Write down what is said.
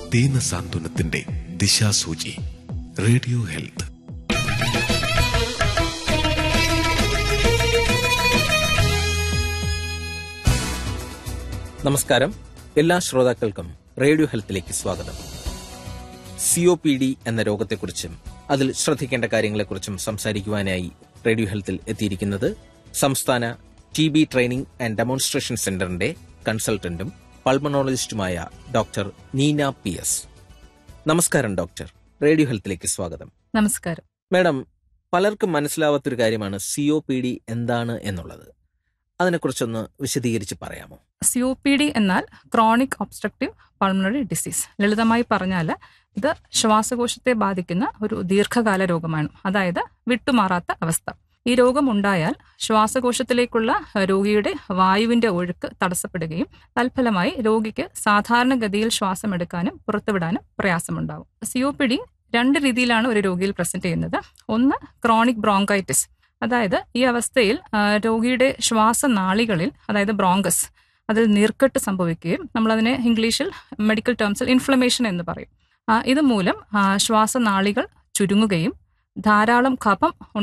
ദീനസാന്ത്വനത്തിന്റെ ദിശാസൂചി radio health നമസ്കാരം എല്ലാ ശ്രോതാക്കൾക്കും റേഡിയോ ഹെൽത്തിലേക്ക് സ്വാഗതം സിഒ പി ഡി എന്ന രോഗത്തെക്കുറിച്ചും അതിൽ ശ്രദ്ധിക്കേണ്ട കാര്യങ്ങളെക്കുറിച്ചും സംസാരിക്കുവാനായി റേഡിയോ ഹെൽത്തിൽ എത്തിയിരിക്കുന്നത് സംസ്ഥാന T B training and demonstration സെന്ററിന്റെ കൺസൾട്ടന്റും പൾമണോളജിസ്റ്റുമായ ഡോക്ടർ നീന പി എസ് നമസ്കാരം ഡോക്ടർ റേഡിയോ ഹെൽത്തിലേക്ക് സ്വാഗതം നമസ്കാരം മാഡം പലർക്കും മനസ്സിലാവാത്തൊരു കാര്യമാണ് സിഒ പി ഡി എന്താണ് എന്നുള്ളത് അതിനെക്കുറിച്ചൊന്ന് വിശദീകരിച്ച് പറയാമോ സി ഒ പി ഡി എന്നാൽ ക്രോണിക് ഒബ്സ്ട്രക്റ്റീവ് പൾമണറി ഡിസീസ് ലളിതമായി പറഞ്ഞാൽ ഇത് ശ്വാസകോശത്തെ ബാധിക്കുന്ന ഒരു ദീർഘകാല രോഗമാണ് അതായത് വിട്ടുമാറാത്ത അവസ്ഥ ഈ രോഗം ഉണ്ടായാൽ ശ്വാസകോശത്തിലേക്കുള്ള രോഗിയുടെ വായുവിന്റെ ഒഴുക്ക് തടസ്സപ്പെടുകയും തൽഫലമായി രോഗിക്ക് സാധാരണഗതിയിൽ ശ്വാസമെടുക്കാനും പുറത്തുവിടാനും പ്രയാസമുണ്ടാവും സി ഒ പി ഡി രണ്ട് രീതിയിലാണ് ഒരു രോഗിയിൽ പ്രസന്റ് ചെയ്യുന്നത് ഒന്ന് ക്രോണിക് ബ്രോങ്കൈറ്റിസ് അതായത് ഈ അവസ്ഥയിൽ ആ, രോഗിയുടെ ശ്വാസനാളികളിൽ അതായത് ബ്രോങ്കസ് അതിൽ നീർക്കെട്ട് സംഭവിക്കുകയും നമ്മളതിനെ ഇംഗ്ലീഷിൽ മെഡിക്കൽ ടേംസിൽ ഇൻഫ്ലമേഷൻ എന്ന് പറയും ആ, ഇത് മൂലം ആ, ശ്വാസനാളികൾ ചുരുങ്ങുകയും ധാരാളം കഫം